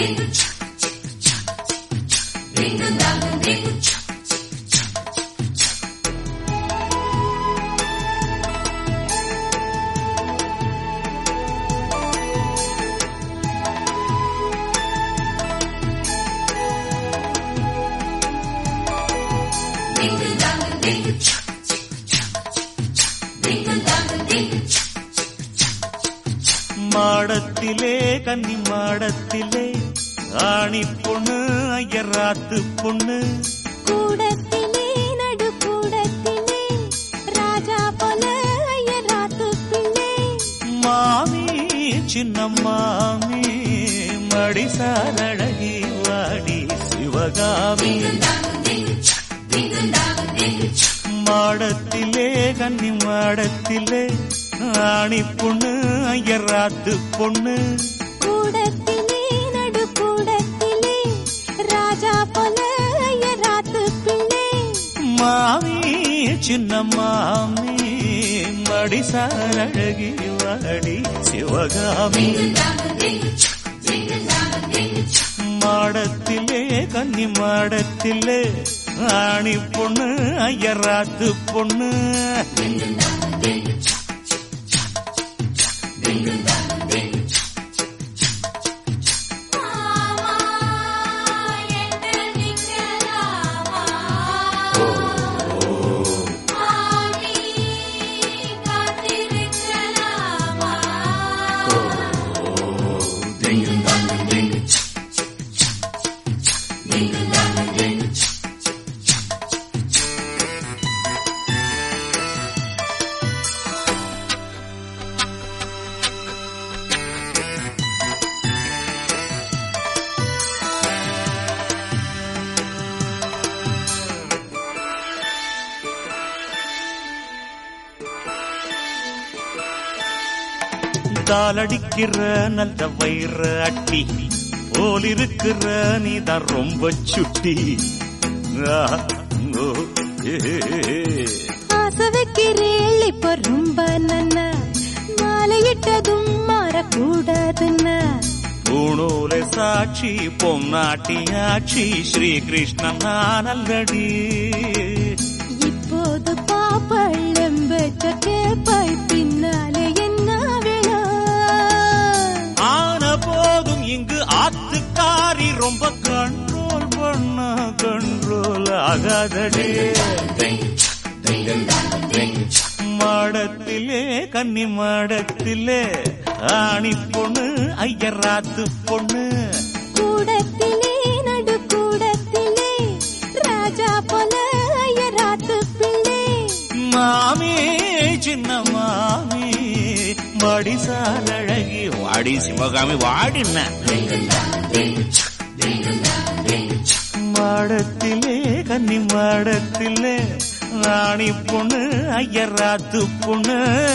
மாடத்திலே கன்னி மாடத்திலே ஆணி பொண்ணு ஐயராத்து பொண்ணு கூடத்திலே நடு கூடத்திலே ராஜா போல ஐயராத்து பிள்ளை மாமி சின்ன மாமி மடிசாரழகி வாடி சிவகாமி மாடத்திலே கன்னி மாடத்திலே ஆணி பொண்ணு ஐயராத்து பொண்ணு கூடத்திலே நடு கூடத்திலே ராஜா போல ஐயராத்து பிள்ளை மாமி சின்ன மாமி மடிசாரழகி வாடி சிவகாமி மாடத்திலே கன்னி மாடத்திலே ஆணி பொண்ணு ஐயராத்து பொண்ணு காலடிக்கிற நல்ல வயிற அட்டி போல் இருக்கிற நீதான் ரொம்ப சுட்டி ஆ, ஓ, ஏ, ஏ. ஆசை வைக்கிறேள் இப்ப ரொம்ப நன்ன மாலையிட்டதும் மாறக்கூடாதுன்னா பூணூலை சாட்சி பொன்னாட்டியாட்சி ஸ்ரீகிருஷ்ணன் நானல்லடி இப்போது பாப்பள்ளம்பெற்ற கேப்பாய் பின்னாலே என்ன வேணும் ஆன போதும் இங்கு ஆத்துக்காரி ரொம்ப கண்ட்ரோல் பண்ண கண்ட்ரோல் ஆகாதடி மாடத்திலே கன்னி மாடத்திலே ஆணி பொண்ணு ஐயராத்து பொண்ணு கூடத்திலே நடு கூடத்திலே ராஜா போல ஐயராத்து பிள்ளை மாமி சின்ன மாமி மடிசால் அழகி வாடி சிவகாமி வாடின மாடத்திலே கன்னி மாடத்திலே ராணி பொண்ணு ஐயராத்து பொண்ணு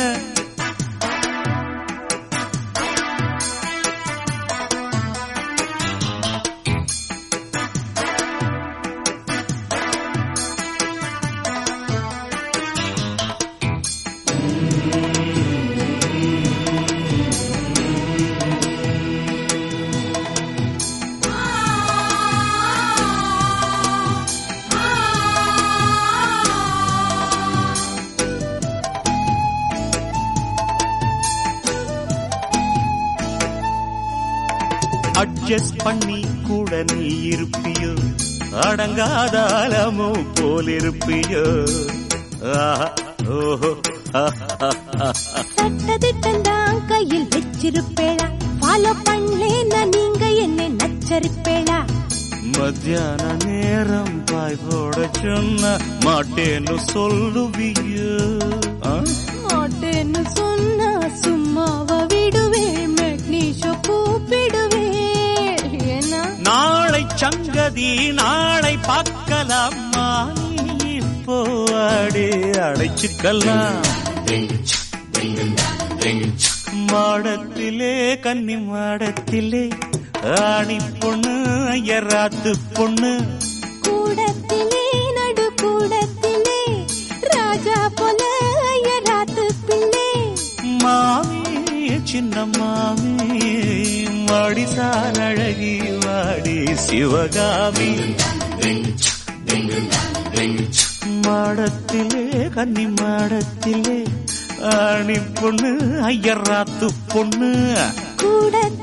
அட்ஜஸ்ட் பண்ணி கூட நீ இருப்பியோ அடங்காதாலமோ போல் இருப்பியோ ஆஹா, ஓஹோ, ஆஹா. சட்டதிட்டம் தான் கையில் வச்சிருப்பேளா ஃபாலோ பண்ணலேன்னா நீங்க என்னை நச்சரிப்பேளா மத்தியான நேரம் பாய் போட சொன்ன மாட்டேன்னு சொல்லுவியோ ஆ? மாட்டேன்னு சொன்னா சும்மாவ விடுவே மெக்னீஷோ கூப்பிடுவே ஏன்னா நாளை சங்கதி நாளை பார்க்கலாமா நீ இப்போ அடி அடைச்சுக்கலாம் மாடத்திலே கன்னி மாடத்திலே ஆணி பொண்ணு ஐயராத்து பொண்ணு கூடத்திலே நடு கூடத்திலே ராஜா போல ஐயராத்து பிள்ளை மாமி சின்ன மாமி மடிசால் அழகி சிவகாமி மாடத்திலே கன்னி மாடத்திலே ஆணி பொண்ணு ஐயராத்து பொண்ணு கூடத்திலே